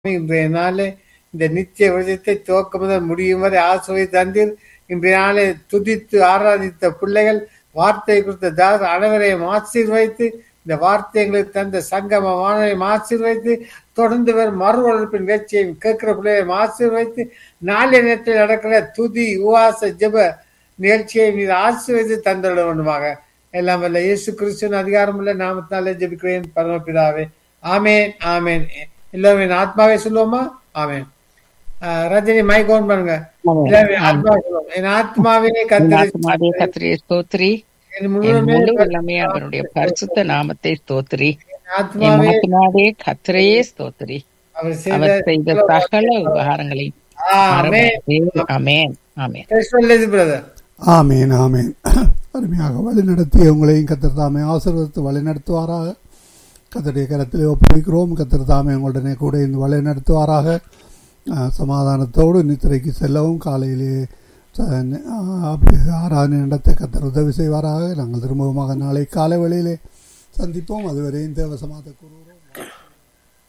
இன்றைய நாளே இந்த நித்திய விரதத்தை துவக்கம் முதல் முடியும் வரை ஆசுவை தந்தீர் இன்றைய நாளை துதித்து ஆராதித்த பிள்ளைகள் வார்த்தை கொடுத்த தாஸ் அனைவரையும் ஆசீர்வைத்து இந்த வார்த்தை எங்களுக்கு தந்த சங்கம வானரையும் ஆசீர்வைத்து தொடர்ந்து வரும் மறு வளர்ப்பின் நிகழ்ச்சியையும் கேட்கிற பிள்ளைகளையும் ஆசீர்வைத்து நாளைய நேரத்தில் நடக்கிற துதி உவாச ஜெப நிகழ்ச்சியை மீது ஆசீர்வைத்து தந்துள்ள வேண்டுமாக எல்லாம் வல்ல இயேசு கிறிஸ்துவின் அதிகாரமுள்ள நாமத்தினாலே ஜெபிக்கிறேன் பரமபிதாவே ஆமேன் ஆமேன் எல்லாரும் என் ஆத்மாவே சொல்லுவோமா ஆமேன் ஆஹ் ரஜினி மைக் ஓன் பண்ணுங்க எல்லாரும் என் ஆத்மாவே சொல்லுவோம். என் ஆத்மாவே கத்தரி ஆத்மாவே கத்திரியை ஸ்தோத்திரி என் என் முழுமே முழு வல்லமே அவருடைய பரிசுத்த நாமத்தை ஸ்தோத்திரி என் என் ஆத்மாவே ஆத்மாவே கத்திரையே ஸ்தோத்திரி அவர் அவர் செய்த செய்த சகல உபகாரங்களை ஆமேன் மறவாதே. ஆமென் ஆமென் பிரதர் ஆமேன் ஆமேன் அருமையாக வழிநடத்திய உங்களையும் கத்தர் தாமே ஆசீர்வதித்து வழிநடத்துவாராக கத்தருடைய கரத்திலே ஒப்புவிக்கிறோம் கத்தர் தாமே உங்களுடனே கூட இந்த வழிநடத்துவாராக அஹ், சமாதானத்தோடு நித்திரைக்கு செல்லவும் காலையிலே ச- அஹ், அப்படி ஆறாவது நடத்த கத்தர் உதவி செய்வாராக நாங்கள் திரும்பவுமாக நாளை காலை வேளையிலே சந்திப்போம் அதுவரையும் தேவசமாத கூறுகிறோம்